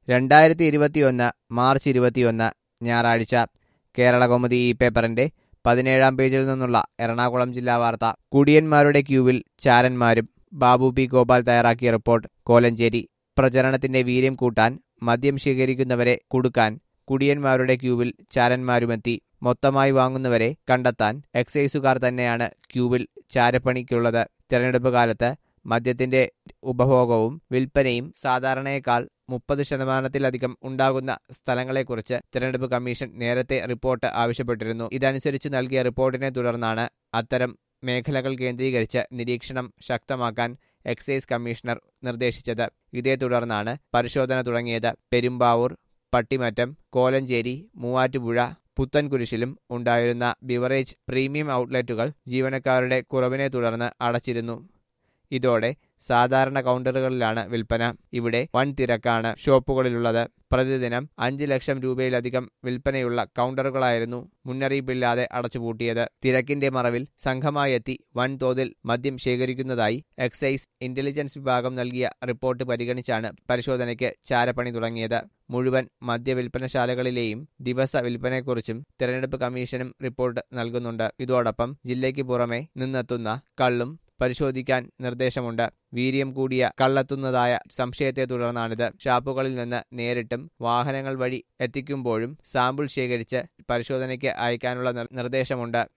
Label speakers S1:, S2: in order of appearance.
S1: രണ്ടായിരത്തി ഇരുപത്തിയൊന്ന് മാർച്ച് ഇരുപത്തിയൊന്ന് ഞായറാഴ്ച കേരളകൗമുദി ഈ പേപ്പറിന്റെ പതിനേഴാം പേജിൽ നിന്നുള്ള എറണാകുളം ജില്ലാ വാർത്ത കുടിയന്മാരുടെ ക്യൂവിൽ ചാരന്മാരും ബാബു പി ഗോപാൽ തയ്യാറാക്കിയ റിപ്പോർട്ട് കോലഞ്ചേരി പ്രചരണത്തിന്റെ വീര്യം കൂട്ടാൻ മദ്യം ശേഖരിക്കുന്നവരെ കുടുക്കാൻ കുടിയന്മാരുടെ ക്യൂവിൽ ചാരന്മാരുമെത്തി മൊത്തമായി വാങ്ങുന്നവരെ കണ്ടെത്താൻ എക്സൈസുകാർ തന്നെയാണ് ക്യൂവിൽ ചാരപ്പണിക്കുള്ളത് തെരഞ്ഞെടുപ്പ് കാലത്ത് മദ്യത്തിന്റെ ഉപഭോഗവും വിൽപ്പനയും സാധാരണയേക്കാൾ മുപ്പത് ശതമാനത്തിലധികം ഉണ്ടാകുന്ന സ്ഥലങ്ങളെക്കുറിച്ച് തിരഞ്ഞെടുപ്പ് കമ്മീഷൻ നേരത്തെ റിപ്പോർട്ട് ആവശ്യപ്പെട്ടിരുന്നു ഇതനുസരിച്ച് നൽകിയ റിപ്പോർട്ടിനെ തുടർന്നാണ് അത്തരം മേഖലകൾ കേന്ദ്രീകരിച്ച് നിരീക്ഷണം ശക്തമാക്കാൻ എക്സൈസ് കമ്മീഷണർ നിർദ്ദേശിച്ചത് ഇതേ തുടർന്നാണ് പരിശോധന തുടങ്ങിയത് പെരുമ്പാവൂർ പട്ടിമറ്റം കോലഞ്ചേരി മൂവാറ്റുപുഴ പുത്തൻകുരിശിലും ഉണ്ടായിരുന്ന ബിവറേജ് പ്രീമിയം ഔട്ട്ലെറ്റുകൾ ജീവനക്കാരുടെ കുറവിനെ തുടർന്ന് അടച്ചിരുന്നു ഇതോടെ സാധാരണ കൗണ്ടറുകളിലാണ് വിൽപ്പന ഇവിടെ വൻ തിരക്കാണ് ഷോപ്പുകളിലുള്ളത് പ്രതിദിനം അഞ്ച് ലക്ഷം രൂപയിലധികം വിൽപ്പനയുള്ള കൗണ്ടറുകളായിരുന്നു മുന്നറിയിപ്പില്ലാതെ അടച്ചുപൂട്ടിയത് തിരക്കിന്റെ മറവിൽ സംഘമായി എത്തി വൻതോതിൽ മദ്യം ശേഖരിക്കുന്നതായി എക്സൈസ് ഇന്റലിജൻസ് വിഭാഗം നൽകിയ റിപ്പോർട്ട് പരിഗണിച്ചാണ് പരിശോധനയ്ക്ക് ചാരപ്പണി തുടങ്ങിയത് മുഴുവൻ മദ്യവിൽപ്പനശാലകളിലെയും ദിവസ വിൽപ്പനയെക്കുറിച്ചും തിരഞ്ഞെടുപ്പ് കമ്മീഷനും റിപ്പോർട്ട് നൽകുന്നുണ്ട് ഇതോടൊപ്പം ജില്ലയ്ക്ക് പുറമെ നിന്നെത്തുന്ന കള്ളും പരിശോധിക്കാൻ നിർദ്ദേശമുണ്ട് വീര്യം കൂടിയ കള്ളെത്തുന്നതായ സംശയത്തെ തുടർന്നാണിത് ഷാപ്പുകളിൽ നിന്ന് നേരിട്ടും വാഹനങ്ങൾ വഴി എത്തിക്കുമ്പോഴും സാമ്പിൾ ശേഖരിച്ച് പരിശോധനയ്ക്ക് അയക്കാനുള്ള നിർദ്ദേശമുണ്ട്